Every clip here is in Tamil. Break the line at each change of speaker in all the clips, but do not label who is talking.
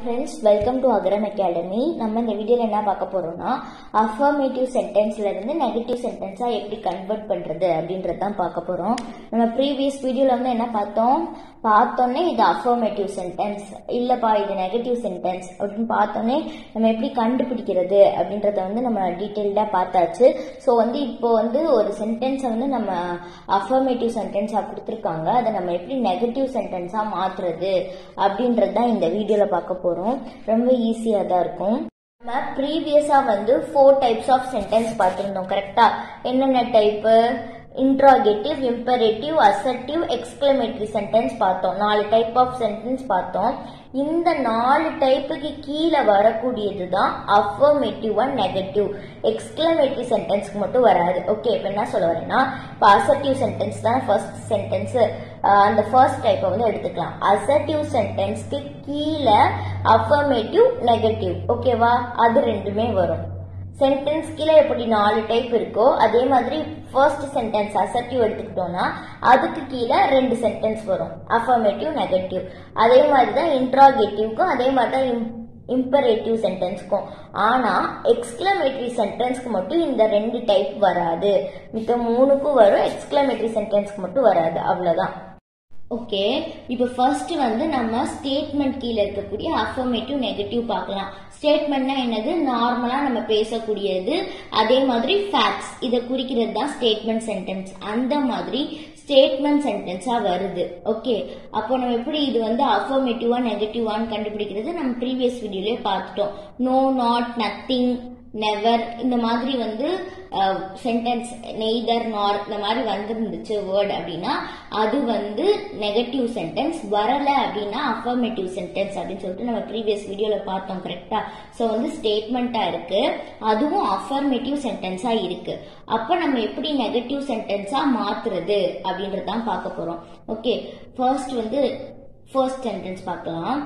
friends welcome to Agaram academy நம்ம இந்த வீடியோவில் என்ன பார்க்க போறோம்னா அஃபர்மேட்டிவ் சென்டென்ஸ்ல இருந்து நெகட்டிவ் சென்டென்ஸா எப்படி கன்வெர்ட் பண்றது அப்படின்றது தான் பார்க்க போறோம் நம்ம ப்ரீவியஸ் வீடியோல வந்து என்ன பார்த்தோம் பார்த்தோன்னே இது அஃபர்மேட்டிவ் சென்டென்ஸ் இல்லப்பா இது நெகட்டிவ் சென்டென்ஸ் அப்படின்னு பார்த்தோன்னே நம்ம எப்படி கண்டுபிடிக்கிறது அப்படின்றத வந்து நம்ம டீட்டெயில்டாக பார்த்தாச்சு ஸோ வந்து இப்போ வந்து ஒரு சென்டென்ஸை வந்து நம்ம அஃபர்மேட்டிவ் சென்டென்ஸாக கொடுத்துருக்காங்க அதை நம்ம எப்படி நெகட்டிவ் சென்டென்ஸாக மாற்றுறது அப்படின்றது தான் இந்த வீடியோவில் பார்க்க போகிறோம் ரொம்ப ஈஸியாக தான் இருக்கும் நம்ம ப்ரீவியஸாக வந்து ஃபோர் டைப்ஸ் ஆஃப் சென்டென்ஸ் பார்த்துருந்தோம் கரெக்டாக என்னென்ன type interrogative imperative assertive exclamatory sentence பார்த்தோம் நாலு டைப் ஆஃப் சென்டென்ஸ் பார்த்தோம் இந்த நாலு டைப்புக்கு கீழே வரக்கூடியது தான் அஃபர்மேட்டிவ் அண்ட் நெகட்டிவ் எக்ஸ்கிளமேட்டரி சென்டென்ஸ்க்கு மட்டும் வராது ஓகே இப்போ என்ன சொல்ல வரேன்னா இப்போ அசர்டிவ் சென்டென்ஸ் தான் ஃபர்ஸ்ட் சென்டென்ஸ் அந்த ஃபர்ஸ்ட் டைப்பை வந்து எடுத்துக்கலாம் அசர்டிவ் சென்டென்ஸ்க்கு கீழே அஃபர்மேட்டிவ் நெகட்டிவ் ஓகேவா அது ரெண்டுமே வரும் சென்டென்ஸ் கீழே எப்படி நாலு டைப் இருக்கோ அதே மாதிரி ஃபர்ஸ்ட் சென்டென்ஸ் அசர்டிவ் எடுத்துக்கிட்டோம்னா அதுக்கு கீழே ரெண்டு சென்டென்ஸ் வரும் அஃபர்மேட்டிவ் நெகட்டிவ் அதே மாதிரி தான் இன்ட்ராகேட்டிவ்க்கும் அதே மாதிரி தான் இம்பரேட்டிவ் சென்டென்ஸ்க்கும் ஆனா எக்ஸ்கிளமேட்டரி சென்டென்ஸ்க்கு மட்டும் இந்த ரெண்டு டைப் வராது மித்த மூணுக்கும் வரும் எக்ஸ்கிளமேட்டரி சென்டென்ஸ்க்கு மட்டும் வராது அவ்வளவுதான் ஓகே இப்போ ஃபர்ஸ்ட் வந்து நம்ம ஸ்டேட்மெண்ட் கீழே இருக்கக்கூடிய அஃபர்மேட்டிவ் நெகட்டிவ் பார்க்கலாம் ஸ்டேட்மெண்ட்னா என்னது நார்மலா நம்ம பேசக்கூடியது அதே மாதிரி ஃபேக்ட்ஸ் இதை குறிக்கிறது தான் ஸ்டேட்மெண்ட் சென்டென்ஸ் அந்த மாதிரி ஸ்டேட்மெண்ட் சென்டென்ஸா வருது ஓகே அப்போ நம்ம எப்படி இது வந்து அஃபர்மேட்டிவா நெகட்டிவான்னு கண்டுபிடிக்கிறது நம்ம ப்ரீவியஸ் வீடியோலயே பார்த்துட்டோம் நோ நாட் நத்திங் நெவர் இந்த மாதிரி வந்து சென்டென்ஸ் நெய்தர் நார் இந்த மாதிரி வந்துருந்துச்சு வேர்ட் அப்படின்னா அது வந்து நெகட்டிவ் சென்டென்ஸ் வரல அப்படின்னா அஃபர்மேட்டிவ் சென்டென்ஸ் அப்படின்னு சொல்லிட்டு நம்ம ப்ரீவியஸ் வீடியோல பார்த்தோம் கரெக்டா ஸோ வந்து ஸ்டேட்மெண்டா இருக்கு அதுவும் அஃபர்மேட்டிவ் சென்டென்ஸா இருக்கு அப்ப நம்ம எப்படி நெகட்டிவ் சென்டென்ஸா மாத்துறது அப்படின்றதான் பார்க்க போறோம் ஓகே ஃபர்ஸ்ட் வந்து ஃபர்ஸ்ட் சென்டென்ஸ் பார்க்கலாம்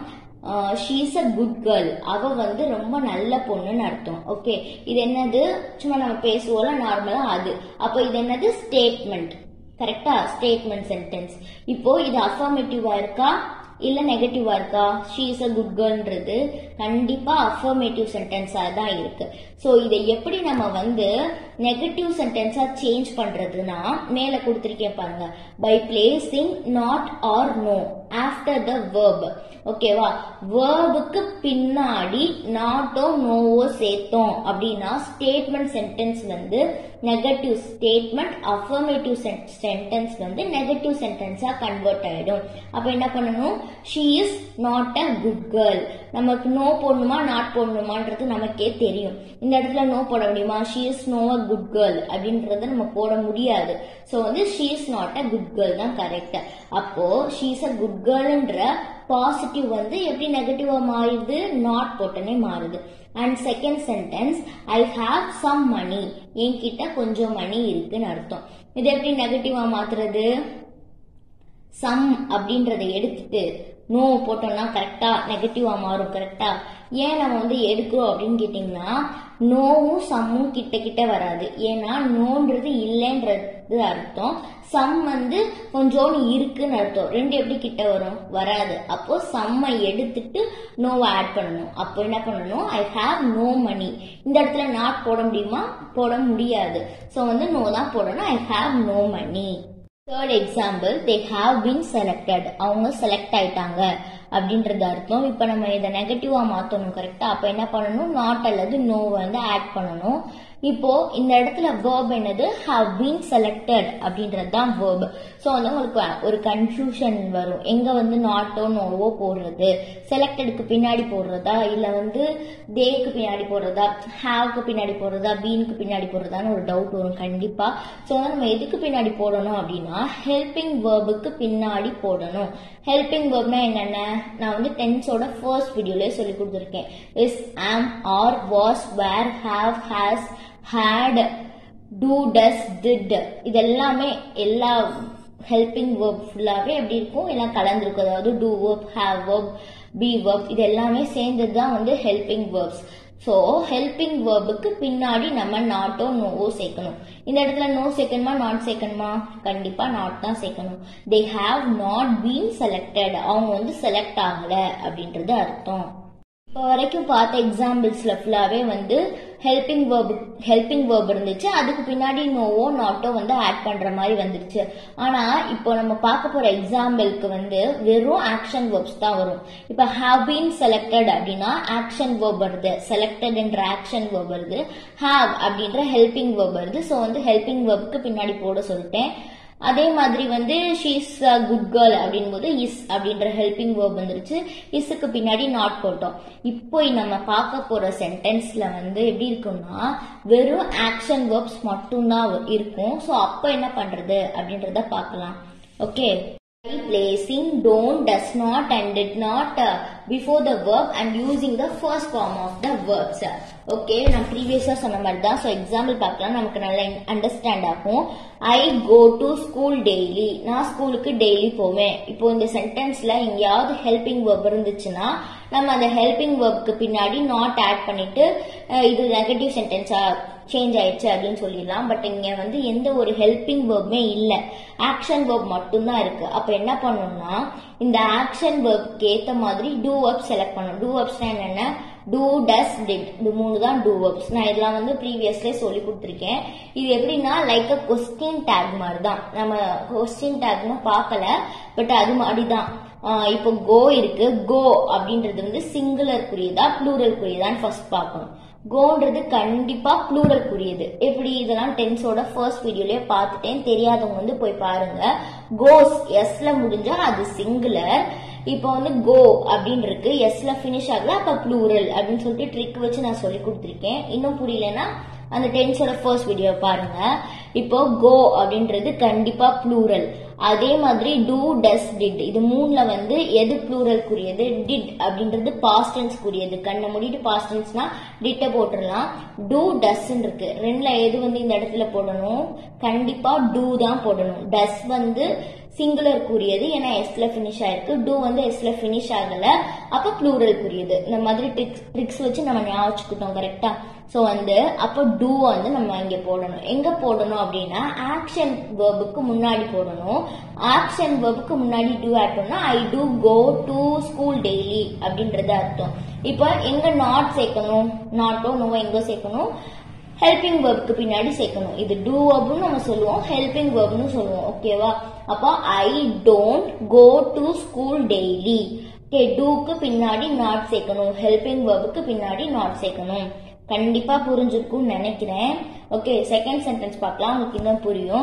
ஷீஸ் அ குட் கேர்ள் அவ வந்து ரொம்ப நல்ல பொண்ணுன்னு அர்த்தம் ஓகே இது என்னது சும்மா நம்ம பேசுவோம்ல நார்மலா அது அப்போ இது என்னது ஸ்டேட்மெண்ட் கரெக்டா ஸ்டேட்மெண்ட் சென்டென்ஸ் இப்போ இது அஃபர்மேட்டிவா இருக்கா இல்ல நெகட்டிவா இருக்கா ஷீ இஸ் அ குட் கேர்ள்ன்றது கண்டிப்பா அஃபர்மேட்டிவ் சென்டென்ஸா தான் இருக்கு ஸோ இதை எப்படி நம்ம வந்து நெகட்டிவ் சென்டென்ஸா சேஞ்ச் பண்றதுன்னா மேல கொடுத்திருக்கேன் பாருங்க by placing not or no after the verb ஓகேவா வேர்புக்கு பின்னாடி நாட்டோ நோவோ சேர்த்தோம் அப்படின்னா ஸ்டேட்மெண்ட் சென்டென்ஸ் வந்து நெகட்டிவ் ஸ்டேட்மெண்ட் அஃபர்மேட்டிவ் சென்டென்ஸ் வந்து நெகட்டிவ் சென்டென்ஸா கன்வெர்ட் ஆயிடும் அப்ப என்ன பண்ணணும் she is not a good girl நமக்கு நோ போடணுமா நாட் போடணுமான்றது நமக்கே தெரியும் இந்த இடத்துல நோ போட முடியுமா she is no a good girl அப்படின்றத நம்ம போட முடியாது ஸோ வந்து she is not a good girl தான் கரெக்ட் அப்போ ஷீ இஸ் அ குட் கேர்ள்ன்ற பாசிட்டிவ் வந்து எப்படி நெகட்டிவா மாறுது நாட் போட்டனே மாறுது and second sentence I have some money என்கிட்ட கொஞ்சம் மணி இருக்குன்னு அர்த்தம் இது எப்படி நெகட்டிவா மாத்துறது சம் அப்படின்றத எடுத்துட்டு நோ போட்டோம்னா கரெக்டா நெகட்டிவா மாறும் கரெக்டா ஏன் நம்ம வந்து எடுக்கிறோம் அப்படின்னு கேட்டீங்கன்னா நோவும் சம்மும் கிட்ட கிட்ட வராது ஏன்னா நோன்றது இல்லைன்றது அர்த்தம் சம் வந்து கொஞ்சோன்னு இருக்குன்னு அர்த்தம் ரெண்டு எப்படி கிட்ட வரும் வராது அப்போ சம்மை எடுத்துட்டு நோவை ஆட் பண்ணணும் அப்போ என்ன பண்ணணும் ஐ ஹாவ் நோ மணி இந்த இடத்துல நாட் போட முடியுமா போட முடியாது ஸோ வந்து நோ தான் போடணும் I have no money third example they have been selected அவங்க செலக்ட் ஆயிட்டாங்க அப்படின்றது அர்த்தம் இப்போ நம்ம இதை நெகட்டிவா மாற்றணும் கரெக்டா அப்போ என்ன பண்ணணும் நாட் அல்லது நோ வந்து ஆட் பண்ணணும் இப்போ இந்த இடத்துல வேர்ப் என்னது ஹாவ் பீன் செலக்டட் அப்படின்றது தான் வேர்ப் ஸோ வந்து உங்களுக்கு ஒரு கன்ஃபியூஷன் வரும் எங்க வந்து நாட்டோ நோவோ போடுறது செலக்டடுக்கு பின்னாடி போடுறதா இல்லை வந்து தேக்கு பின்னாடி போடுறதா ஹாவ்க்கு பின்னாடி போடுறதா பீனுக்கு பின்னாடி போடுறதான்னு ஒரு டவுட் வரும் கண்டிப்பா ஸோ வந்து நம்ம எதுக்கு பின்னாடி போடணும் அப்படின்னா ஹெல்பிங் வேர்புக்கு பின்னாடி போடணும் ஹெல்பிங் வேர்ப்னா என்னென்ன நான் வந்து டென்ஸோட ஃபர்ஸ்ட் வீடியோலயே சொல்லி கொடுத்துருக்கேன் is am are was were have has had do does did இதெல்லாமே எல்லா ஹெல்பிங் வேர்ப் ஃபுல்லாகவே எப்படி இருக்கும் எல்லாம் கலந்துருக்கும் அதாவது do verb have verb be verb இது எல்லாமே சேர்ந்தது தான் வந்து ஹெல்பிங் வேர்ப்ஸ் ஸோ ஹெல்பிங் வேர்புக்கு பின்னாடி நம்ம நாட்டோ நோவோ சேர்க்கணும் இந்த இடத்துல நோ சேர்க்கணுமா நாட் சேர்க்கணுமா கண்டிப்பா நாட் தான் சேர்க்கணும் they have not been selected அவங்க வந்து செலக்ட் ஆகல அப்படின்றது அர்த்தம் இப்போ வரைக்கும் பார்த்த எக்ஸாம்பிள்ஸ்ல ஃபுல்லாவே வந்து ஹெல்பிங் வேர்ப் ஹெல்பிங் வேர்ப் இருந்துச்சு அதுக்கு பின்னாடி நோவோ நாட்டோ வந்து ஆட் பண்ற மாதிரி வந்துருச்சு ஆனா இப்போ நம்ம பார்க்க போற எக்ஸாம்பிளுக்கு வந்து வெறும் ஆக்ஷன் வேர்ப்ஸ் தான் வரும் இப்போ ஹாவ் பீன் செலக்டட் அப்படின்னா ஆக்ஷன் வேர்ப் வருது செலக்டட் என்ற ஆக்ஷன் வேர்ப் வருது ஹாவ் அப்படின்ற ஹெல்பிங் வேர்ப் வருது ஸோ வந்து ஹெல்பிங் வேர்ப்க்கு பின்னாடி போட சொல்லிட்டேன் அதே மாதிரி வந்து ஷீஸ் அ குட் கேர்ள் அப்படின் போது இஸ் அப்படின்ற ஹெல்பிங் வேர்ப் வந்துருச்சு இஸ்ஸுக்கு பின்னாடி நாட் போட்டோம் இப்போ நம்ம பார்க்க போற சென்டென்ஸ்ல வந்து எப்படி இருக்கும்னா வெறும் ஆக்ஷன் வேர்ப்ஸ் மட்டும்தான் இருக்கும் ஸோ அப்போ என்ன பண்றது அப்படின்றத பார்க்கலாம் okay placing don't does not and did not uh, before the verb and using the first form of the verbs okay நான் ப்ரீவியஸா சொன்ன மாதிரி தான் ஸோ எக்ஸாம்பிள் பார்க்கலாம் நமக்கு நல்லா அண்டர்ஸ்டாண்ட் ஆகும் I go to school daily நான் ஸ்கூலுக்கு டெய்லி போவேன் இப்போ இந்த சென்டென்ஸ்ல எங்கேயாவது ஹெல்பிங் verb இருந்துச்சுன்னா நம்ம அந்த ஹெல்பிங் வெர்ப்க்கு பின்னாடி நாட் ஆட் பண்ணிட்டு அஹ், இது நெகட்டிவ் சென்டென்ஸா சேஞ்ச் ஆயிடுச்சு அப்படின்னு சொல்லிடலாம் பட் இங்க வந்து எந்த ஒரு ஹெல்பிங் வேர்புமே இல்ல ஆக்ஷன் வேர்ப் மட்டும்தான் இருக்கு அப்ப என்ன பண்ணணும்னா இந்த ஆக்ஷன் வேர்ப்க்கு ஏத்த மாதிரி டூ வேர்ப் செலக்ட் பண்ணணும் டூ வேர்ப்ஸ்னா என்னென்ன டூ டஸ் டிட் இது மூணு தான் டூ வேர்ப்ஸ் நான் இதெல்லாம் வந்து ப்ரீவியஸ்லேயே சொல்லி கொடுத்துருக்கேன் இது எப்படின்னா லைக் அ கொஸ்டின் டேக் மாதிரி தான் நம்ம கொஸ்டின் டேக்னு பார்க்கல பட் அது மாதிரி தான் ஆஹ் இப்போ கோ இருக்கு கோ அப்படின்றது வந்து சிங்குலர் குறியதா ப்ளூரல் குறியதான்னு ஃபர்ஸ்ட் பார்க்கணும் கோன்றது கண்டிப்பா ப்ளூரல் குறியது எப்படி இதெல்லாம் டென்ஸோட ஃபர்ஸ்ட் வீடியோலயே பார்த்துட்டேன் தெரியாதவங்க வந்து போய் பாருங்க கோஸ் எஸ்ல முடிஞ்சா அது சிங்குலர் இப்போ வந்து கோ அப்படின்னு இருக்கு எஸ்ல ஃபினிஷ் ஆகல அப்ப ப்ளூரல் அப்படின்னு சொல்லிட்டு ட்ரிக் வச்சு நான் சொல்லி கொடுத்துருக்கேன் இன்னும் புரியலன்னா அந்த டென்ஸோட ஃபர்ஸ்ட் வீடியோ பாருங்க இப்போ கோ அப்படின்றது கண்டிப்பா ப்ளூரல் அதே மாதிரி டூ டஸ் டிட் இது மூணுல வந்து எது ப்ளூரல் குறியது டிட் அப்படின்றது பாஸ்ட் டென்ஸ் குறியது கண்ணை மூடிட்டு பாஸ்ட் டென்ஸ்னா டிட்ட போட்டுடலாம் டூ டஸ் இருக்கு ரெண்டுல எது வந்து இந்த இடத்துல போடணும் கண்டிப்பா டூ தான் போடணும் டஸ் வந்து சிங்குலர் கூறியது ஏன்னா எஸ்ல ஃபினிஷ் ஆயிருக்கு டூ வந்து எஸ்ல ஃபினிஷ் ஆகல அப்ப ப்ளூரல் கூறியது இந்த மாதிரி ட்ரிக்ஸ் ட்ரிக்ஸ் வச்சு நம்ம ஞாபகம் வச்சுக்கிட்டோம் கரெக்டா ஸோ வந்து அப்போ டூ வந்து நம்ம இங்க போடணும் எங்க போடணும் அப்படின்னா ஆக்ஷன் வேர்புக்கு முன்னாடி போடணும் ஆக்ஷன் வேர்புக்கு முன்னாடி டூ ஆட் பண்ணா I do go to school daily அப்படின்றது அர்த்தம் இப்போ எங்க நாட் சேர்க்கணும் நாட்டோ நோ எங்க சேர்க்கணும் ஹெல்பிங் வேர்ப்க்கு பின்னாடி சேர்க்கணும் இது டூ வேர்ப்னு நம்ம சொல்லுவோம் ஹெல்பிங் வேர்ப்னு சொல்லுவோம் ஓகேவா அப்போ I don't go to school daily okay டூக்கு பின்னாடி நாட் சேர்க்கணும் ஹெல்பிங் வேர்புக்கு பின்னாடி நாட் சேர்க்கணும் கண்டிப்பா புரிஞ்சிருக்கும்னு நினைக்கிறேன் ஓகே செகண்ட் சென்டென்ஸ் பார்க்கலாம் உங்களுக்கு இன்னும் புரியும்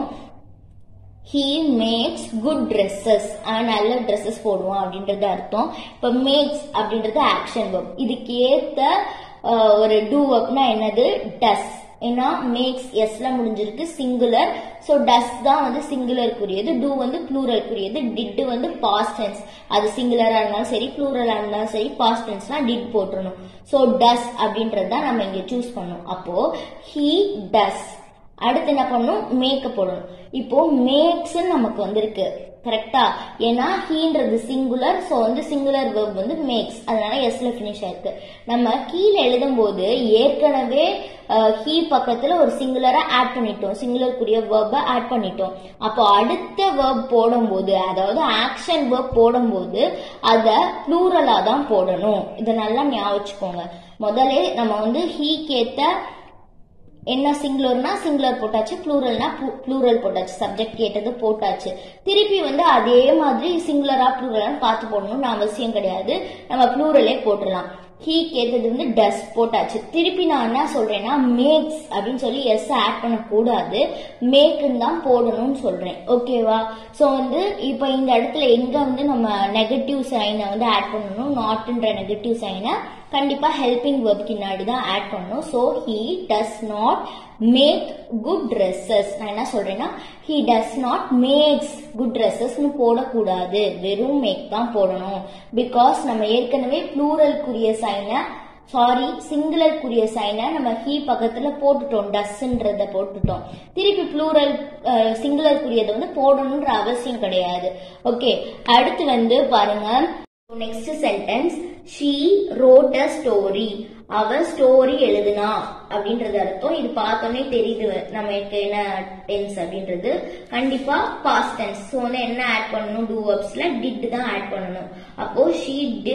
ஹீ மேக்ஸ் குட் ட்ரெஸ்ஸஸ் அவன் நல்ல ட்ரெஸ்ஸஸ் போடுவான் அப்படின்றது அர்த்தம் இப்போ மேக்ஸ் அப்படின்றது ஆக்ஷன் verb இதுக்கு ஏத்த அஹ், ஒரு டூ ஒர்க்னா என்னது டஸ் ஏன்னா மேக்ஸ் எஸ்ல முடிஞ்சிருக்கு சிங்குலர் ஸோ டஸ் தான் வந்து சிங்குலருக்குரியது டூ வந்து ப்ளூரலுக்குரியது டிட் வந்து பாஸ்ட் டென்ஸ் அது சிங்குலரா இருந்தாலும் சரி ப்ளூரலா இருந்தாலும் சரி பாஸ்ட் டென்ஸ்னா டிட் போட்டுறணும் ஸோ டஸ் அப்படின்றது தான் நம்ம இங்க சூஸ் பண்ணணும் அப்போ ஹீ டஸ் அடுத்து என்ன பண்ணணும் மேக்க போடணும் இப்போ மேக்ஸ் நமக்கு வந்திருக்கு கரெக்டா ஏன்னா ஹீன்றது சிங்குலர் ஸோ வந்து சிங்குலர் வெர்ப் வந்து மேக்ஸ் அதனால எஸ்ல ஃபினிஷ் ஆயிருக்கு நம்ம கீழே எழுதும் போது ஏற்கனவே ஹீ பக்கத்துல ஒரு சிங்குலரா ஆட் பண்ணிட்டோம் சிங்குலர் கூடிய வேர்பை ஆட் பண்ணிட்டோம் அப்போ அடுத்த வேர்ப் போடும்போது அதாவது ஆக்ஷன் வேர்ப் போடும்போது அதை ப்ளூரலா தான் போடணும் இதை நல்லா ஞாபகம் வச்சுக்கோங்க முதல்ல நம்ம வந்து ஹீக்கு ஏத்த என்ன சிங்குலர்னா சிங்குலர் போட்டாச்சு ப்ளூரல்னா ப்ளூரல் போட்டாச்சு சப்ஜெக்ட் கேட்டது போட்டாச்சு திருப்பி வந்து அதே மாதிரி சிங்குலரா ப்ளூரலான்னு பார்த்து போடணும்னு அவசியம் கிடையாது நம்ம ப்ளூரலே போட்டுடலாம் ஹீ கேட்டது வந்து டஸ் போட்டாச்சு திருப்பி நான் என்ன சொல்றேன்னா மேக்ஸ் அப்படின்னு சொல்லி எஸ் ஆட் பண்ணக்கூடாது மேக்குன்னு தான் போடணும்னு சொல்றேன் ஓகேவா ஸோ வந்து இப்போ இந்த இடத்துல எங்க வந்து நம்ம நெகட்டிவ் சைனை வந்து ஆட் பண்ணணும் நாட்ன்ற நெகட்டிவ் சைனை கண்டிப்பா ஹெல்பிங் verb பின்னாடி தான் ஆட் பண்ணணும் so he does not make good dresses நான் என்ன சொல்றேன்னா he does not makes good ட்ரெஸ்ஸஸ்னு போடக்கூடாது வெறும் மேக் தான் போடணும் பிகாஸ் நம்ம ஏற்கனவே ப்ளூரல்குரிய சைனை சாரி சிங்குலருக்குரிய சைனை நம்ம ஹீ பக்கத்துல போட்டுட்டோம் டஸ்ன்றத போட்டுட்டோம் திருப்பி ப்ளூரல் சிங்குலருக்குரியதை வந்து போடணுன்ற அவசியம் கிடையாது ஓகே அடுத்து வந்து பாருங்க next sentence she wrote a story அவ ஸ்டோரி எழுதுனா அப்படின்றது அர்த்தம் இது பார்த்தோன்னே தெரியுது நமக்கு என்ன டென்ஸ் அப்படின்றது கண்டிப்பா பாஸ்ட் டென்ஸ் ஸோ வந்து என்ன ஆட் பண்ணணும் டூ வர்ப்ஸ்ல டிட் தான் ஆட் பண்ணணும் அப்போ ஷீ டிட்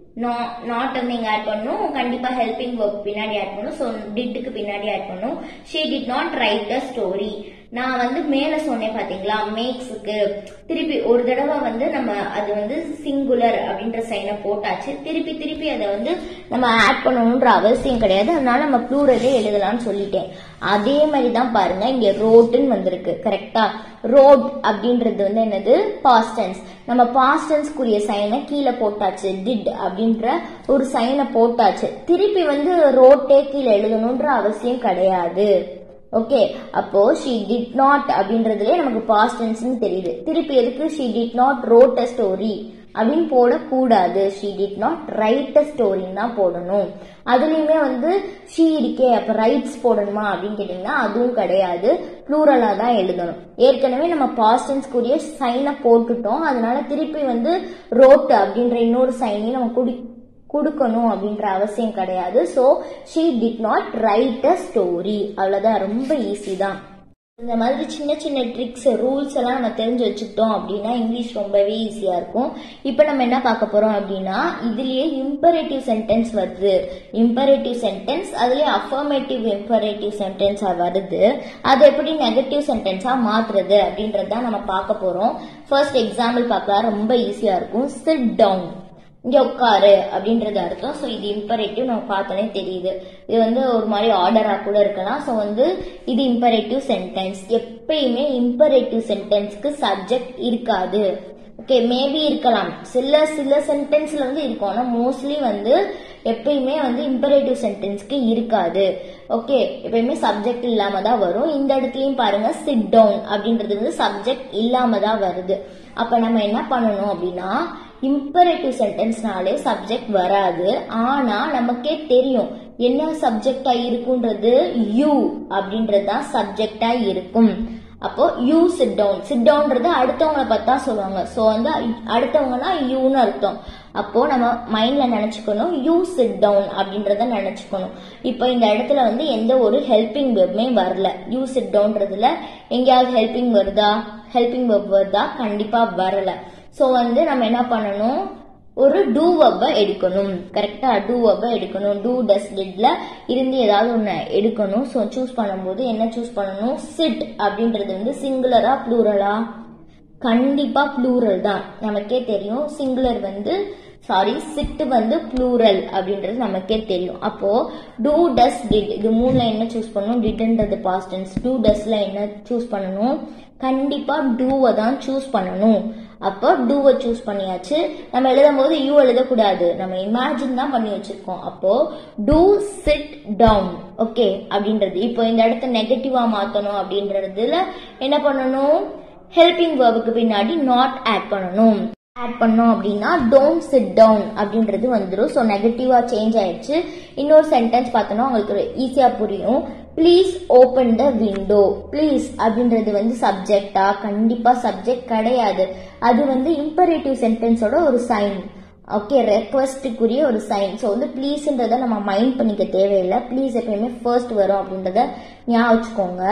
நாட் வந்து இங்க ஆட் பண்ணும் கண்டிப்பா ஹெல்பிங் ஒர்க் பின்னாடி ஆட் பண்ணும் ஸோ டிட்டுக்கு பின்னாடி ஆட் பண்ணும் she did not write a story நான் வந்து மேல சொன்னேன் பாத்தீங்களா மேக்ஸுக்கு திருப்பி ஒரு தடவை வந்து நம்ம அது வந்து சிங்குலர் அப்படின்ற சைனை போட்டாச்சு திருப்பி திருப்பி அதை வந்து நம்ம ஆட் பண்ணணுன்ற அவசியம் கிடையாது அதனால நம்ம ப்ளூரலே எழுதலாம்னு சொல்லிட்டேன் அதே மாதிரி தான் பாருங்க இங்க ரோட்டுன்னு வந்திருக்கு கரெக்டா ரோட் அப்படின்றது வந்து என்னது பாஸ்டன்ஸ் நம்ம பாஸ்டன்ஸ்க்குரிய சைனை கீழே போட்டாச்சு டிட் அப்படின்ற ஒரு சைனை போட்டாச்சு திருப்பி வந்து ரோட்டே கீழே எழுதணுன்ற அவசியம் கிடையாது ஓகே அப்போ ஷீ டிட் நாட் அப்படின்றதுலே நமக்கு பாஸ்ட் டென்ஸ்னு தெரியுது திருப்பி எதுக்கு she did not wrote a story அப்படின்னு போடக்கூடாது she did not write a ஸ்டோரின்னு தான் போடணும் அதுலயுமே வந்து ஷீ இருக்கே அப்ப ரைட்ஸ் போடணுமா அப்படின்னு கேட்டீங்கன்னா அதுவும் கிடையாது ப்ளூரலா தான் எழுதணும் ஏற்கனவே நம்ம பாஸ்டன்ஸ்க்குரிய சைனை போட்டுட்டோம் அதனால திருப்பி வந்து ரோட் அப்படின்ற இன்னொரு சைனையும் நம்ம குடி கொடுக்கணும் அப்படின்ற அவசியம் கிடையாது so she did not write a story அவ்வளோதான் ரொம்ப ஈஸி தான் இந்த மாதிரி சின்ன சின்ன ட்ரிக்ஸ் ரூல்ஸ் எல்லாம் நம்ம தெரிஞ்சு வச்சுக்கிட்டோம் அப்படின்னா இங்கிலீஷ் ரொம்பவே ஈஸியா இருக்கும் இப்போ நம்ம என்ன பார்க்க போறோம் அப்படின்னா இதுலயே இம்பரேட்டிவ் சென்டென்ஸ் வருது இம்பரேட்டிவ் சென்டென்ஸ் அதுலயே அஃபர்மேட்டிவ் இம்பரேட்டிவ் சென்டென்ஸா வருது அது எப்படி நெகட்டிவ் சென்டென்ஸா மாத்துறது அப்படின்றது தான் நம்ம பார்க்க போறோம் ஃபர்ஸ்ட் எக்ஸாம்பிள் பார்க்கலாம் ரொம்ப ஈஸியா இருக்கும் சிட் டவுன் இங்க உட்காரு அப்படின்றது அர்த்தம் ஸோ இது இம்பரேட்டிவ் நம்ம பார்த்தோன்னே தெரியுது இது வந்து ஒரு மாதிரி ஆர்டரா கூட இருக்கலாம் ஸோ வந்து இது இம்பரேட்டிவ் சென்டென்ஸ் எப்பயுமே இம்பரேட்டிவ் சென்டென்ஸ்க்கு சப்ஜெக்ட் இருக்காது ஓகே மேபி இருக்கலாம் சில சில சென்டென்ஸ்ல வந்து இருக்கும் ஆனால் மோஸ்ட்லி வந்து எப்பயுமே வந்து இம்பரேட்டிவ் சென்டென்ஸ்க்கு இருக்காது ஓகே எப்பயுமே சப்ஜெக்ட் இல்லாம தான் வரும் இந்த இடத்துலயும் பாருங்க சிட் டவுன் அப்படின்றது வந்து சப்ஜெக்ட் இல்லாம தான் வருது அப்ப நம்ம என்ன பண்ணணும் அப்படின்னா இம்பரேட்டிவ் சென்டென்ஸ்னாலே சப்ஜெக்ட் வராது ஆனா நமக்கே தெரியும் என்ன சப்ஜெக்டா இருக்குன்றது யூ அப்படின்றது தான் சப்ஜெக்டா இருக்கும் அப்போ யூ சிட் டவுன் சிட் டவுன்றது அடுத்தவங்கள பார்த்தா சொல்லுவாங்க ஸோ வந்து அடுத்தவங்கன்னா யூன்னு அர்த்தம் அப்போ நம்ம மைண்ட்ல நினைச்சுக்கணும் யூ சிட் டவுன் அப்படின்றத நினைச்சுக்கணும் இப்போ இந்த இடத்துல வந்து எந்த ஒரு ஹெல்பிங் வெப்மே வரல யூ சிட் டவுன்றதுல எங்கேயாவது ஹெல்பிங் வருதா ஹெல்பிங் வெப் வருதா கண்டிப்பா வரல ஸோ வந்து நம்ம என்ன பண்ணணும் ஒரு டூ வப்பை எடுக்கணும் கரெக்டா டூ வப்பை எடுக்கணும் டூ டஸ் டிட்ல இருந்து ஏதாவது ஒன்று எடுக்கணும் ஸோ சூஸ் பண்ணும்போது என்ன சூஸ் பண்ணணும் சிட் அப்படின்றது வந்து சிங்குலரா ப்ளூரலா கண்டிப்பா ப்ளூரல் தான் நமக்கே தெரியும் சிங்குலர் வந்து சாரி சிட்டு வந்து ப்ளூரல் அப்படின்றது நமக்கே தெரியும் அப்போ டூ டஸ் டிட் இது மூணுல என்ன சூஸ் பண்ணணும் டிட்ன்றது பாஸ்டன்ஸ் டூ டஸ்ல என்ன சூஸ் பண்ணணும் கண்டிப்பா டூவை தான் சூஸ் பண்ணணும் அப்போ டூவை சூஸ் பண்ணியாச்சு நம்ம எழுதும் போது யூ எழுதக்கூடாது நம்ம இமேஜின் தான் பண்ணி வச்சிருக்கோம் அப்போ டூ சிட் டவுன் ஓகே அப்படின்றது இப்போ இந்த இடத்த நெகட்டிவா மாத்தணும் அப்படின்றதுல என்ன பண்ணணும் ஹெல்பிங் வேர்புக்கு பின்னாடி நாட் ஆட் பண்ணணும் ஆட் பண்ணோம் அப்படின்னா டோன்ட் சிட் டவுன் அப்படின்றது வந்துடும் ஸோ நெகட்டிவா சேஞ்ச் ஆயிடுச்சு இன்னொரு சென்டென்ஸ் பார்த்தோன்னா உங்களுக்கு ஈஸியா புரியும் please open the window please அப்படின்றது வந்து சப்ஜெக்டா கண்டிப்பா சப்ஜெக்ட் கிடையாது அது வந்து இம்பரேட்டிவ் சென்டென்ஸோட ஒரு சைன் ஓகே ரெக்வஸ்ட்டுக்குரிய ஒரு சைன் ஸோ வந்து ப்ளீஸ்ன்றத நம்ம மைண்ட் பண்ணிக்க தேவையில்லை ப்ளீஸ் எப்பயுமே ஃபர்ஸ்ட் வரும் அப்படின்றத ஞாபகம் வச்சுக்கோங்க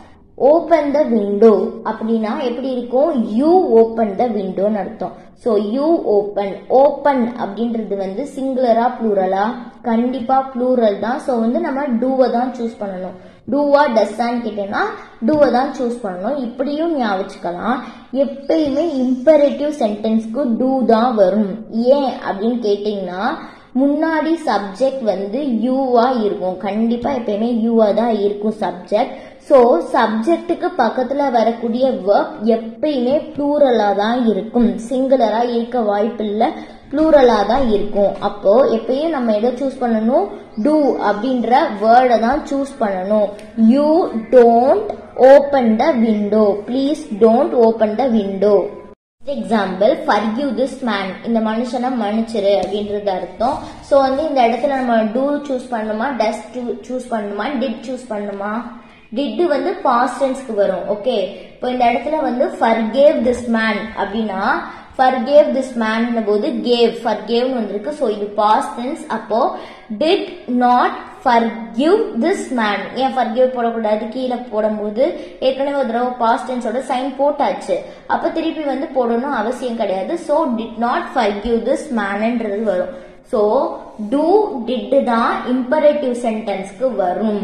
ஓப்பன் த விண்டோ அப்படின்னா எப்படி இருக்கும் யூ ஓப்பன் த விண்டோன்னு அர்த்தம் ஸோ யூ ஓப்பன் ஓப்பன் அப்படின்றது வந்து சிங்குலரா ப்ளூரலா கண்டிப்பா ப்ளூரல் தான் ஸோ வந்து நம்ம டூவை தான் சூஸ் பண்ணணும் டூவா டஸ்ஸான்னு கேட்டேன்னா டூவை தான் சூஸ் பண்ணணும் இப்படியும் ஞாபகம் வச்சுக்கலாம் எப்பயுமே இம்பரேட்டிவ் சென்டென்ஸ்க்கு டூ தான் வரும் ஏன் அப்படின்னு கேட்டிங்கன்னா முன்னாடி சப்ஜெக்ட் வந்து யூவா இருக்கும் கண்டிப்பா எப்பயுமே யூவா தான் இருக்கும் சப்ஜெக்ட் ஸோ சப்ஜெக்ட்டுக்கு பக்கத்துல வரக்கூடிய ஒர்க் எப்பயுமே ப்ளூரலா தான் இருக்கும் சிங்குலரா இருக்க வாய்ப்பில்லை ப்ளூரலா தான் இருக்கும் அப்போ எப்பயும் நம்ம எதை சூஸ் பண்ணணும் டூ அப்படின்ற வேர்டை தான் சூஸ் பண்ணணும் you don't open the window please don't open the window example forgive this man இந்த மனுஷனை மன்னிச்சிரு அப்படின்றது அர்த்தம் ஸோ வந்து இந்த இடத்துல நம்ம டூ சூஸ் பண்ணுமா டஸ் சூஸ் பண்ணுமா டிட் சூஸ் பண்ணுமா டிட் வந்து பாஸ்ட் டென்ஸ்க்கு வரும் ஓகே இப்போ இந்த இடத்துல வந்து ஃபர்கேவ் திஸ் மேன் அப்படின்னா ஃபர்கேவ் திஸ் மேன் போது கேவ் ஃபர்கேவ்னு வந்திருக்கு ஸோ இது பாஸ்ட் டென்ஸ் அப்போ did not forgive this man ஏன் ஃபர்கிவ் போடக்கூடாது கீழே போடும்போது ஏற்கனவே ஒரு தடவை பாஸ்ட் டென்ஸோட சைன் போட்டாச்சு அப்போ திருப்பி வந்து போடணும் அவசியம் கிடையாது so did not forgive this மேன்ன்றது வரும் ஸோ டூ டிட் தான் இம்பரேட்டிவ் சென்டென்ஸ்க்கு வரும்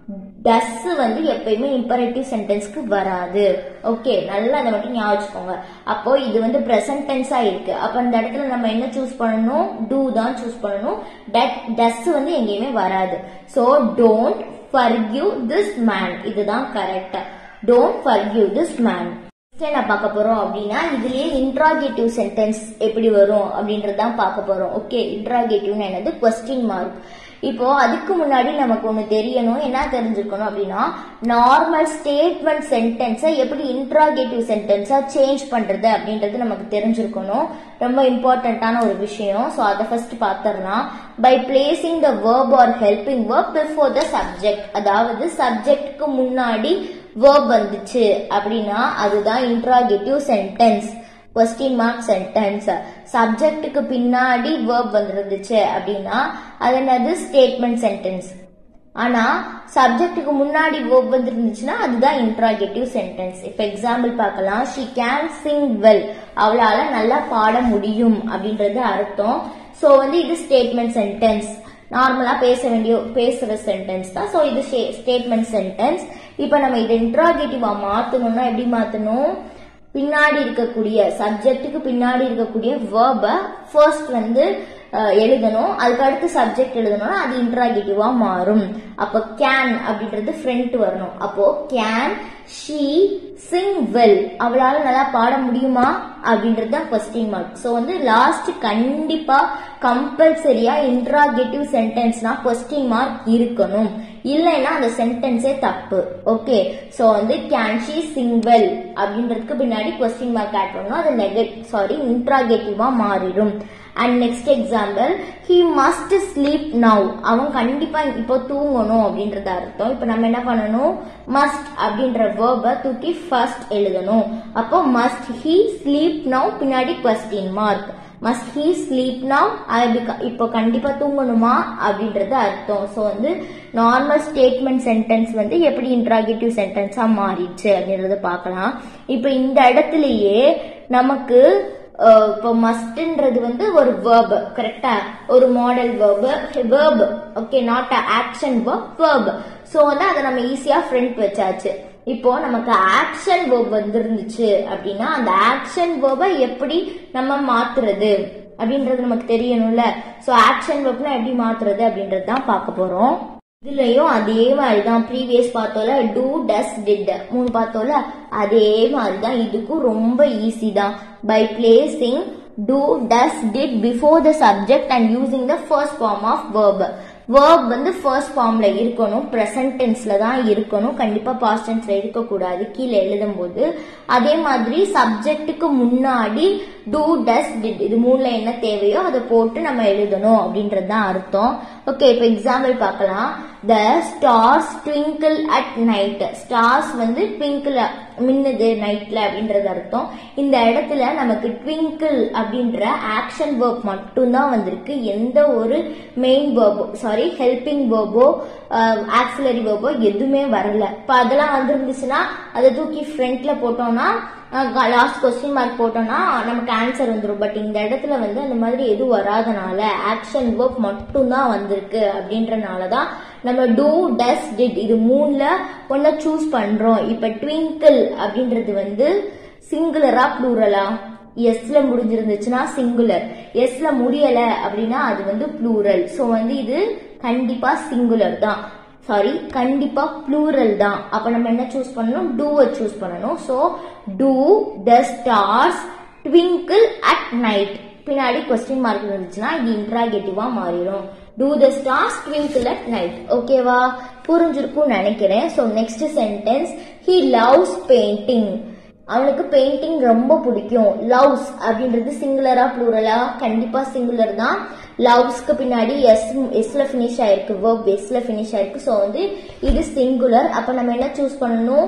டஸ் வந்து எப்பயுமே இம்பரேட்டிவ் சென்டென்ஸ்க்கு வராது ஓகே நல்லா அதை மட்டும் ஞாபகம் வச்சுக்கோங்க அப்போ இது வந்து பிரசன்ட் டென்ஸா இருக்கு அப்ப அந்த இடத்துல நம்ம என்ன சூஸ் பண்ணணும் டூ தான் சூஸ் பண்ணணும் டட் டஸ் வந்து எங்கேயுமே வராது so don't forgive this man இதுதான் correct don't forgive this man என்ன பார்க்க போறோம் அப்படின்னா இதுலயே இன்ட்ராகேட்டிவ் சென்டென்ஸ் எப்படி வரும் அப்படின்றதான் பார்க்க போறோம் ஓகே இன்ட்ராகேட்டிவ்னு என்னது கொஸ்டின் மார்க் இப்போ அதுக்கு முன்னாடி நமக்கு ஒன்று தெரியணும் என்ன தெரிஞ்சுக்கணும் அப்படின்னா நார்மல் ஸ்டேட்மெண்ட் சென்டென்ஸை எப்படி இன்ட்ராகேட்டிவ் சென்டென்ஸா சேஞ்ச் பண்றது அப்படின்றது நமக்கு தெரிஞ்சிருக்கணும் ரொம்ப இம்பார்ட்டண்ட்டான ஒரு விஷயம் ஸோ அதை ஃபர்ஸ்ட் பார்த்துடலாம் by placing the verb or helping verb before the subject அதாவது சப்ஜெக்ட்க்கு முன்னாடி வேர்ப் வந்துச்சு அப்படின்னா அதுதான் interrogative sentence question mark sentence சப்ஜெக்ட்டுக்கு பின்னாடி வேர்ப் வந்துருந்துச்சு அப்படின்னா அது என்னது ஸ்டேட்மெண்ட் சென்டென்ஸ் ஆனா சப்ஜெக்ட்டுக்கு முன்னாடி வேர்ப் வந்துருந்துச்சுன்னா அதுதான் இன்ட்ராகேட்டிவ் சென்டென்ஸ் இப்ப எக்ஸாம்பிள் பார்க்கலாம் ஷி கேன் சிங் வெல் அவளால நல்லா பாட முடியும் அப்படின்றது அர்த்தம் சோ வந்து இது ஸ்டேட்மெண்ட் சென்டென்ஸ் நார்மலா பேச வேண்டிய பேசுற சென்டென்ஸ் தான் ஸோ இது ஸ்டேட்மெண்ட் சென்டென்ஸ் இப்போ நம்ம இதை இன்ட்ராகேட்டிவா மாத்தணும்னா எப்படி மாத்தணும் பின்னாடி இருக்கக்கூடிய சப்ஜெக்ட்டுக்கு பின்னாடி இருக்கக்கூடிய வேர்பை ஃபர்ஸ்ட் வந்து எழுதணும் அதுக்கு அடுத்து சப்ஜெக்ட் எழுதணும்னா அது இன்ட்ராகேட்டிவா மாறும் அப்போ கேன் அப்படின்றது ஃப்ரண்ட் வரணும் அப்போ கேன் ஷீ சிங் வெல் அவளால நல்லா பாட முடியுமா அப்படின்றது தான் கொஸ்டின் மார்க் ஸோ வந்து லாஸ்ட் கண்டிப்பா கம்பல்சரியா இன்ட்ராகேட்டிவ் சென்டென்ஸ்னா கொஸ்டின் மார்க் இருக்கணும் இல்லைன்னா அந்த சென்டென்ஸே தப்பு ஓகே ஸோ வந்து கேன் ஷி சிங் வெல் அப்படின்றதுக்கு பின்னாடி கொஸ்டின் மார்க் ஆட் பண்ணணும் அது நெகட் சாரி இன்ட்ராகேட்டிவா மாறிடும் and next example he must sleep now அவன் கண்டிப்பா இப்போ தூங்கணும் அப்படின்றது அர்த்தம் இப்போ நம்ம என்ன பண்ணணும் மஸ்ட் அப்படின்ற வேர்பை தூக்கி ஃபர்ஸ்ட் எழுதணும் அப்போ மஸ்ட் ஹி ஸ்லீப் நவ் பின்னாடி question mark must he sleep now இப்போ கண்டிப்பா தூங்கணுமா அப்படின்றது அர்த்தம் ஸோ வந்து நார்மல் ஸ்டேட்மெண்ட் சென்டென்ஸ் வந்து எப்படி இன்ட்ராகேட்டிவ் சென்டென்ஸா மாறிடுச்சு அப்படின்றத பார்க்கலாம் இப்போ இந்த இடத்துலயே நமக்கு இப்போ மஸ்ட்ன்றது வந்து ஒரு வேர்ப் கரெக்டா ஒரு modal verb verb okay not action verb verb so வந்து அதை நம்ம ஈஸியா ஃப்ரண்ட் வச்சாச்சு இப்போ நமக்கு ஆக்ஷன் வேர்ப் வந்துருந்துச்சு அப்படின்னா அந்த ஆக்ஷன் வேர்பை எப்படி நம்ம மாத்துறது அப்படின்றது நமக்கு தெரியணும்ல ஸோ ஆக்ஷன் வேர்ப்னா எப்படி மாத்துறது அப்படின்றது தான் பார்க்க போறோம் இதுலயும் அதே மாதிரி தான் ப்ரீவியஸ் பார்த்தோம்ல டூ டஸ் டிட் மூணு பார்த்தோம்ல அதே மாதிரி தான் இதுக்கும் ரொம்ப ஈஸி தான் by placing do does did before the subject and using the first form of verb verb வந்து ஃபர்ஸ்ட் ஃபார்ம்ல இருக்கணும் ப்ரெசன்ட் டென்ஸ்ல தான் இருக்கணும் கண்டிப்பா பாஸ்ட் டென்ஸ்ல இருக்கக்கூடாது கீழே எழுதும் போது அதே மாதிரி சப்ஜெக்ட்டுக்கு முன்னாடி டூ டஸ் டிட் இது மூணுல என்ன தேவையோ அதை போட்டு நம்ம எழுதணும் அப்படின்றது தான் அர்த்தம் ஓகே இப்போ எக்ஸாம்பிள் பார்க்கலாம் the stars twinkle at night stars வந்து ட்விங்கிள் மின்னுது நைட்ல அப்படின்றது அர்த்தம் இந்த இடத்துல நமக்கு ட்விங்கிள் அப்படின்ற ஆக்ஷன் வேர்ப் மட்டும்தான் வந்திருக்கு எந்த ஒரு மெயின் வேர்போ சாரி ஹெல்பிங் வேர்போ ஆக்சிலரி வேர்போ எதுவுமே வரல இப்போ அதெல்லாம் வந்திருந்துச்சுன்னா அதை தூக்கி ஃப்ரண்ட்ல போட்டோம்னா லாஸ்ட் கொஸ்டின் மார்க் போட்டோம்னா நமக்கு ஆன்சர் வந்துடும் பட் இந்த இடத்துல வந்து அந்த மாதிரி எதுவும் வராதனால ஆக்ஷன் வேர்ப் மட்டும்தான் வந்திருக்கு அப்படின்றனால தான் நம்ம டூ டஸ் டிட் இது மூணுல ஒன்ன சூஸ் பண்றோம் இப்ப ட்விங்கிள் அப்படின்றது வந்து சிங்குலரா ப்ளூரலா எஸ்ல முடிஞ்சிருந்துச்சுன்னா சிங்குலர் எஸ்ல முடியல அப்படின்னா அது வந்து ப்ளூரல் ஸோ வந்து இது கண்டிப்பா சிங்குலர் தான் சாரி கண்டிப்பா ப்ளூரல் தான் அப்ப நம்ம என்ன சூஸ் பண்ணணும் டூவை சூஸ் பண்ணணும் so do the stars twinkle at night பின்னாடி கொஸ்டின் மார்க் இருந்துச்சுன்னா இது இன்ட்ராகேட்டிவா மாறிடும் do the stars twinkle at night ஓகேவா புரிஞ்சிருக்கும் நினைக்கிறேன் so next sentence he loves painting அவனுக்கு பெயிண்டிங் ரொம்ப பிடிக்கும் லவ்ஸ் அப்படின்றது சிங்குலரா ப்ளூரலா கண்டிப்பா சிங்குலர் தான் லவ்ஸ்க்கு பின்னாடி எஸ் எஸ்ல ஃபினிஷ் ஆயிருக்கு வேர்ப் எஸ்ல ஃபினிஷ் ஆயிருக்கு ஸோ வந்து இது சிங்குலர் அப்ப நம்ம என்ன சூஸ் பண்ணணும்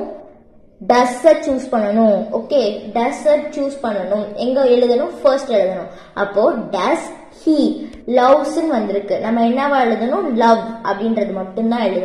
டஸ் சூஸ் பண்ணணும் ஓகே டஸ் சூஸ் பண்ணணும் எங்க எழுதணும் ஃபர்ஸ்ட் எழுதணும் அப்போ டஸ் ஹி லவ்ஸ் வந்திருக்கு நம்ம என்னவா எழுதணும் லவ் அப்படின்றது மட்டும்தான் எழுதணும்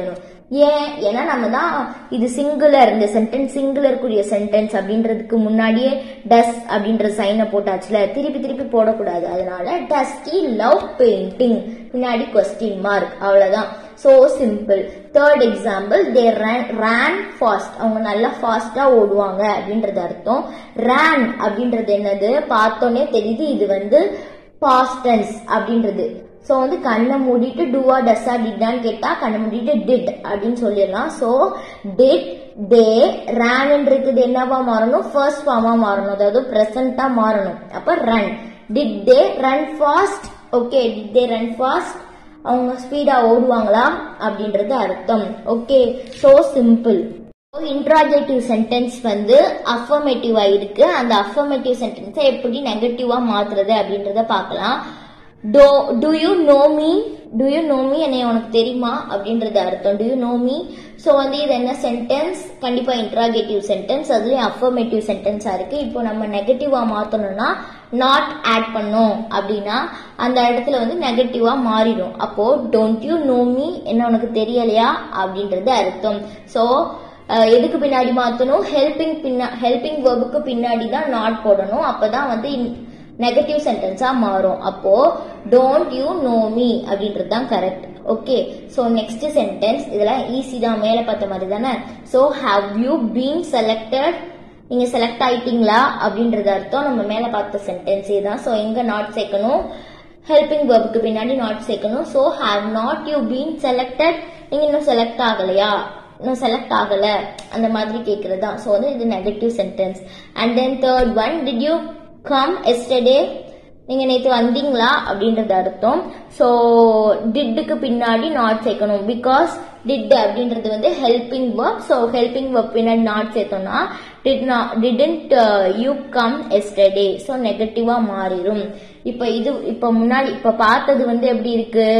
ஏன் ஏன்னா நம்ம தான் இது சிங்குலர் இந்த சென்டென்ஸ் சிங்குலருக்குரிய சென்டென்ஸ் அப்படின்றதுக்கு முன்னாடியே டஸ் அப்படின்ற சைனை போட்டாச்சுல திருப்பி திருப்பி போடக்கூடாது அதனால டஸ் கி லவ் பெயிண்டிங் பின்னாடி கொஸ்டின் மார்க் அவ்வளவுதான் so simple third example they ran fast அவங்க நல்லா ஃபாஸ்டா ஓடுவாங்க அப்படின்றது அர்த்தம் ரேன் அப்படின்றது என்னது பார்த்தோன்னே தெரியுது இது வந்து பாஸ்டன்ஸ் அப்படின்றது ஸோ வந்து கண்ணை மூடிட்டு டூவா டஸ்ஸா டிட்டான்னு கேட்டா கண்ணை மூடிட்டு டிட் அப்படின்னு சொல்லிடலாம் ஸோ டிட் தே ரேன்ன்றது என்னவா மாறணும் ஃபர்ஸ்ட் ஃபார்மா மாறணும் அதாவது ப்ரெசண்டா மாறணும் அப்ப run did they run fast okay did they run fast அவங்க ஸ்பீடா ஓடுவாங்களா அப்படின்றது அர்த்தம் okay so simple interrogative sentence வந்து அஃபர்மேட்டிவா இருக்கு அந்த அஃபர்மேட்டிவ் சென்டென்ஸை எப்படி நெகட்டிவா மாத்துறது அப்படின்றத பார்க்கலாம் do do you know me do you know me என்னை உனக்கு தெரியுமா அப்படின்றது அர்த்தம் do you know me so வந்து இது என்ன சென்டென்ஸ் கண்டிப்பா இன்ட்ராகேட்டிவ் சென்டென்ஸ் அதுலயும் அஃபர்மேட்டிவ் சென்டென்ஸா இருக்கு இப்போ நம்ம நெகட்டிவா மாத்தணும்னா நாட் ஆட் பண்ணோம் அப்படின்னா அந்த இடத்துல வந்து நெகட்டிவா மாறிடும் அப்போ டோன்ட் யூ நோ மீ என்ன உனக்கு தெரியலையா அப்படின்றது அர்த்தம் ஸோ எதுக்கு பின்னாடி மாத்தணும் ஹெல்பிங் பின்னா ஹெல்பிங் வேர்புக்கு பின்னாடி தான் நாட் போடணும் அப்பதான் வந்து நெகட்டிவ் சென்டென்ஸா மாறும் அப்போ டோன்ட் யூ நோ மீ அப்படின்றது தான் correct okay so next sentence இதெல்லாம் ஈஸி தான் மேலே பார்த்த மாதிரி தானே so have you been selected நீங்க செலக்ட் ஆயிட்டீங்களா அப்படின்றது அர்த்தம் நம்ம மேலே பார்த்த சென்டென்ஸே தான் ஸோ எங்க நாட் சேர்க்கணும் ஹெல்பிங் வேர்புக்கு பின்னாடி நாட் சேர்க்கணும் so have not you been selected நீங்க இன்னும் செலக்ட் ஆகலையா இன்னும் செலக்ட் ஆகல அந்த மாதிரி கேட்கறது தான் ஸோ வந்து இது negative sentence and then third one did you come yesterday நீங்க நேற்று வந்தீங்களா அப்படின்றது அர்த்தம் ஸோ டிட்டுக்கு பின்னாடி நாட் சேர்க்கணும் பிகாஸ் டிட் அப்படின்றது வந்து helping verb so helping verb பின்னாடி நாட் சேர்த்தோம்னா did didn't you come yesterday so நெகட்டிவா மாறிடும் இப்போ இது இப்போ முன்னாடி இப்போ பார்த்தது வந்து எப்படி இருக்கு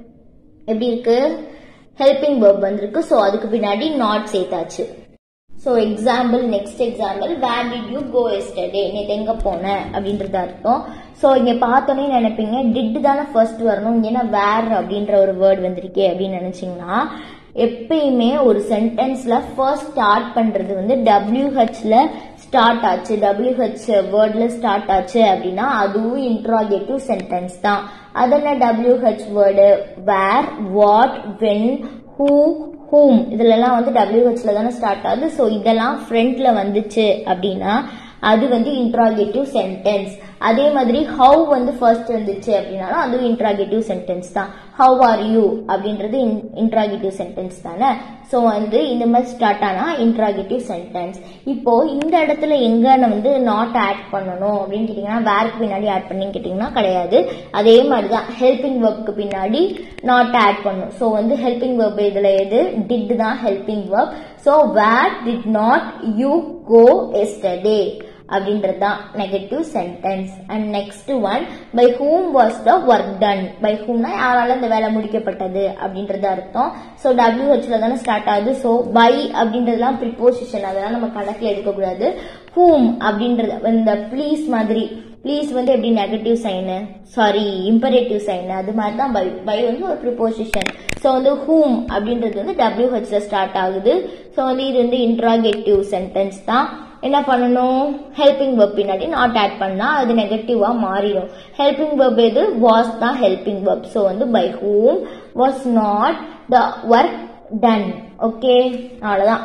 எப்படி இருக்கு ஹெல்பிங் வேர்ப் வந்திருக்கு ஸோ அதுக்கு பின்னாடி நாட் சேர்த்தாச்சு so example next example where did you go yesterday நேற்று எங்கே போன அப்படின்றது அர்த்தம் ஸோ இங்கே பார்த்தோன்னே நினைப்பீங்க டிட் தானே ஃபர்ஸ்ட் வரணும் ஏன்னா வேர் அப்படின்ற ஒரு வேர்ட் வந்திருக்கே அப்படின்னு நினைச்சீங்கன்னா எப்பயுமே ஒரு சென்டென்ஸ்ல ஃபர்ஸ்ட் ஸ்டார்ட் பண்றது வந்து டபிள்யூஹெச்ல ஸ்டார்ட் ஆச்சு டபிள்யூஹெச் வேர்ட்ல ஸ்டார்ட் ஆச்சு அப்படின்னா அதுவும் இன்ட்ராகேட்டிவ் சென்டென்ஸ் தான் அது என்ன WH word where what when who whom இதுல எல்லாம் வந்து டபிள்யூஹெச்ல தானே ஸ்டார்ட் ஆகுது ஸோ இதெல்லாம் ஃப்ரண்ட்ல வந்துச்சு அப்படின்னா அது வந்து இன்ட்ராகேட்டிவ் சென்டென்ஸ் அதே மாதிரி ஹவு வந்து ஃபர்ஸ்ட் வந்துச்சு அப்படின்னாலும் அதுவும் இன்ட்ராகேட்டிவ் சென்டென்ஸ் தான் ஹவ் ஆர் யூ அப்படின்றது இன்ட்ராகேட்டிவ் சென்டென்ஸ் தானே ஸோ வந்து இந்த மாதிரி ஸ்டார்ட் ஆனா இன்ட்ராகேட்டிவ் சென்டென்ஸ் இப்போ இந்த இடத்துல எங்க வந்து நாட் ஆட் பண்ணணும் அப்படின்னு கேட்டீங்கன்னா வேருக்கு பின்னாடி ஆட் பண்ணி கேட்டீங்கன்னா கிடையாது அதே மாதிரி தான் ஹெல்பிங் ஒர்க்கு பின்னாடி நாட் ஆட் பண்ணும் ஸோ வந்து ஹெல்பிங் ஒர்க் இதுல எது டிட் தான் helping verb so where did not you go yesterday அப்படின்றது தான் negative sentence and next one by whom was the work done by ஹூம்னா யாரால இந்த வேலை முடிக்கப்பட்டது அப்படின்றது அர்த்தம் ஸோ டபிள்யூஹெச்ல தானே ஸ்டார்ட் ஆகுது ஸோ பை அப்படின்றதுலாம் ப்ரிப்போசிஷன் அதெல்லாம் நம்ம கணக்கில் எடுக்கக்கூடாது ஹூம் அப்படின்றது இந்த ப்ளீஸ் மாதிரி ப்ளீஸ் வந்து எப்படி negative sign sorry imperative sign அது மாதிரி தான் பை பை வந்து ஒரு ப்ரிப்போசிஷன் ஸோ வந்து ஹூம் அப்படின்றது வந்து டபிள்யூஹெச்ல ஸ்டார்ட் ஆகுது ஸோ வந்து இது வந்து இன்ட்ராகேட்டிவ் சென்டென்ஸ் தான் என்ன பண்ணணும் ஹெல்பிங் வெப் பின்னாடி நாட் ஆட் பண்ணா அது நெகட்டிவா மாறிடும் ஹெல்பிங் வெப் எது வாஸ் தான் ஹெல்பிங் வெப் ஸோ வந்து by whom was not the work done okay அவ்வளோதான்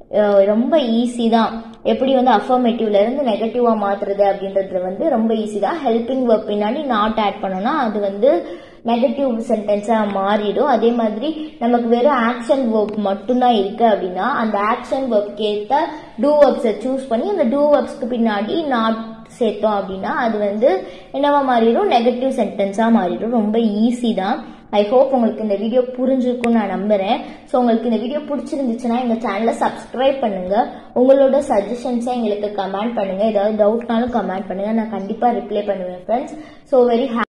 ரொம்ப ஈஸி தான் எப்படி வந்து அஃபர்மேட்டிவ்ல இருந்து நெகட்டிவா மாத்துறது அப்படின்றது வந்து ரொம்ப ஈஸி தான் ஹெல்பிங் வெப் பின்னாடி நாட் ஆட் பண்ணோம்னா அது வந்து நெகட்டிவ் சென்டென்ஸா மாறிடும் அதே மாதிரி நமக்கு வெறும் ஆக்ஷன் ஒர்க் மட்டும்தான் இருக்கு அப்படின்னா அந்த ஆக்ஷன் ஒர்க் ஏத்த டூ ஒர்க்ஸை சூஸ் பண்ணி அந்த டூ ஒர்க்ஸ்க்கு பின்னாடி நாட் சேர்த்தோம் அப்படின்னா அது வந்து என்னவா மாறிடும் நெகட்டிவ் சென்டென்ஸா மாறிடும் ரொம்ப ஈஸி தான் ஐ ஹோப் உங்களுக்கு இந்த வீடியோ புரிஞ்சிருக்கும்னு நான் நம்புறேன் ஸோ உங்களுக்கு இந்த வீடியோ பிடிச்சிருந்துச்சுன்னா எங்க சேனலை சப்ஸ்கிரைப் பண்ணுங்க உங்களோட சஜஷன்ஸை எங்களுக்கு கமெண்ட் பண்ணுங்க ஏதாவது டவுட்னாலும் கமெண்ட் பண்ணுங்க நான் கண்டிப்பா ரிப்ளை பண்ணுவேன் ஃப்ரெண்ட்ஸ் ஸோ வெரி